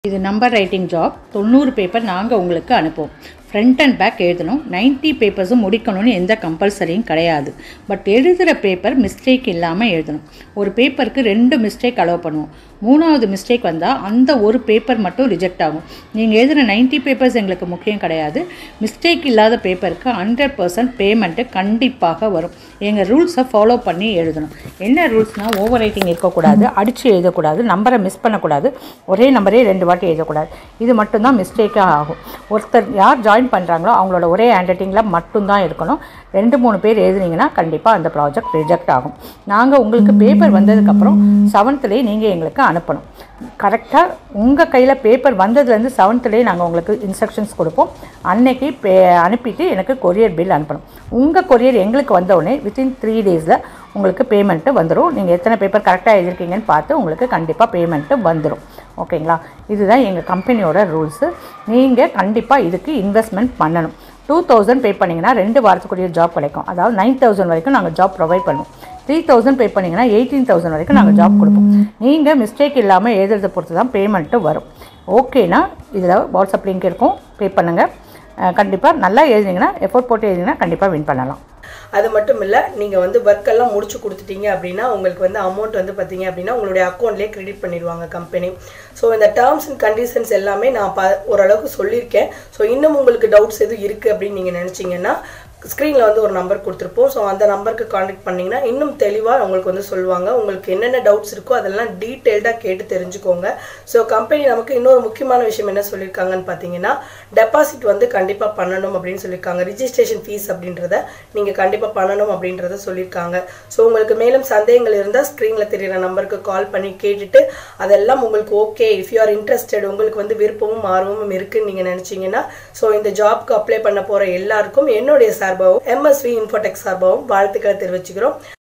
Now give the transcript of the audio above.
இது number writing job தொண்ணூறு paper நாங்கள் உங்களுக்கு அனுப்புவோம் ஃப்ரண்ட் அண்ட் பேக் எழுதணும் 90 பேப்பர்ஸும் முடிக்கணும்னு எந்த கம்பல்சரியும் கிடையாது பட் எழுதுகிற பேப்பர் மிஸ்டேக் இல்லாமல் எழுதணும் ஒரு பேப்பருக்கு ரெண்டு மிஸ்டேக் அலோவ் பண்ணுவோம் மூணாவது மிஸ்டேக் வந்தால் அந்த ஒரு பேப்பர் மட்டும் ரிஜெக்ட் ஆகும் நீங்கள் எழுதுகிற 90 பேப்பர்ஸ் எங்களுக்கு முக்கியம் கிடையாது மிஸ்டேக் இல்லாத பேப்பருக்கு ஹண்ட்ரட் பர்சன்ட் பேமெண்ட்டு கண்டிப்பாக வரும் எங்கள் ரூல்ஸை ஃபாலோ பண்ணி எழுதணும் என்ன ரூல்ஸ்னால் ஓவர் ரைட்டிங் இருக்கக்கூடாது அடித்து எழுதக்கூடாது நம்பரை மிஸ் பண்ணக்கூடாது ஒரே நம்பரே ரெண்டு வாட்டி எழுதக்கூடாது இது மட்டும்தான் மிஸ்டேக்காக ஆகும் ஒருத்தர் யார் ஜாயின் பண்ணுறாங்களோ அவங்களோட ஒரே ஹேண்ட் ரைட்டிங்கில் மட்டும்தான் இருக்கணும் ரெண்டு மூணு பேர் எழுதுனீங்கன்னா கண்டிப்பாக அந்த ப்ராஜெக்ட் ரிஜெக்ட் ஆகும் நாங்கள் உங்களுக்கு பேப்பர் வந்ததுக்கப்புறம் செவன்த்துலேயே நீங்கள் எங்களுக்கு அனுப்பணும் கரெக்டாக உங்கள் கையில் பேப்பர் வந்ததுலேருந்து செவன்த்துலேயே நாங்கள் உங்களுக்கு இன்ஸ்ட்ரக்ஷன்ஸ் கொடுப்போம் அன்னைக்கு பே அனுப்பிட்டு எனக்கு கொரியர் பில் அனுப்பணும் உங்கள் கொரியர் எங்களுக்கு வந்தவுடனே வித்தின் த்ரீ டேஸில் உங்களுக்கு பேமெண்ட்டு வந்துடும் நீங்கள் எத்தனை பேப்பர் கரெக்டாக எழுதிருக்கீங்கன்னு பார்த்து உங்களுக்கு கண்டிப்பாக பேமெண்ட்டு வந்துடும் ஓகேங்களா இதுதான் எங்கள் கம்பெனியோட ரூல்ஸு நீங்கள் கண்டிப்பாக இதுக்கு இன்வெஸ்ட்மெண்ட் பண்ணணும் டூ தௌசண்ட் பே பண்ணிங்கன்னா ரெண்டு வாரத்துக்குரிய ஜாப் கிடைக்கும் அதாவது நைன் தௌசண்ட் வரைக்கும் நாங்கள் ஜாப் ப்ரொவைட் பண்ணுவோம் த்ரீ தௌசண்ட் பே பண்ணிங்கன்னா எயிட்டீன் தௌசண்ட் வரைக்கும் நாங்கள் ஜாப் கொடுப்போம் நீங்கள் மிஸ்டேக் இல்லாமல் எழுதுறதை பொறுத்து தான் பேமெண்ட்டு வரும் ஓகேனா இதில் வாட்ஸ்அப் லிங்க் இருக்கும் பே பண்ணுங்கள் கண்டிப்பாக நல்லா எழுதிங்கன்னா எஃபோர்ட் போட்டு எழுதிங்கன்னா கண்டிப்பாக வின் பண்ணலாம் அது மட்டும் இல்லை நீங்கள் வந்து ஒர்க் எல்லாம் முடிச்சு கொடுத்துட்டீங்க அப்படின்னா உங்களுக்கு வந்து அமௌண்ட் வந்து பார்த்தீங்க அப்படின்னா உங்களுடைய அக்கௌண்ட்லேயே கிரெடிட் பண்ணிடுவாங்க கம்பெனி ஸோ இந்த டேர்ம்ஸ் அண்ட் கண்டிஷன்ஸ் எல்லாமே நான் ப ஓரளவுக்கு சொல்லியிருக்கேன் ஸோ இன்னும் உங்களுக்கு டவுட்ஸ் எதுவும் இருக்குது அப்படின்னு நீங்கள் நினச்சிங்கன்னா ஸ்க்ரீனில் வந்து ஒரு நம்பர் கொடுத்துருப்போம் ஸோ அந்த நம்பருக்கு காண்டாக்ட் பண்ணிங்கன்னா இன்னும் தெளிவாக உங்களுக்கு வந்து சொல்லுவாங்க உங்களுக்கு என்னென்ன டவுட்ஸ் இருக்கோ அதெல்லாம் டீட்டெயில்டாக கேட்டு தெரிஞ்சுக்கோங்க ஸோ கம்பெனி நமக்கு இன்னொரு முக்கியமான விஷயம் என்ன சொல்லியிருக்காங்கன்னு பார்த்தீங்கன்னா டெபாசிட் வந்து கண்டிப்பாக பண்ணணும் அப்படின்னு சொல்லியிருக்காங்க ரிஜிஸ்ட்ரேஷன் ஃபீஸ் அப்படின்றத நீங்கள் கண்டிப்பாக பண்ணணும் அப்படின்றத சொல்லியிருக்காங்க ஸோ உங்களுக்கு மேலும் சந்தேகங்கள் இருந்தால் ஸ்க்ரீனில் தெரியிற நம்பருக்கு கால் பண்ணி கேட்டுட்டு அதெல்லாம் உங்களுக்கு okay if you are interested உங்களுக்கு வந்து விருப்பமும் ஆர்வமும் இருக்குன்னு நீங்கள் நினச்சிங்கன்னா ஸோ இந்த ஜாப்க்கு அப்ளை பண்ண போகிற எல்லாருக்கும் என்னுடைய சார்பாகவும் எம்எஸ்வி இன்ஃபோடெக் சார்பாகவும் வாழ்த்துக்களை தெரிவிச்சுக்கிறோம்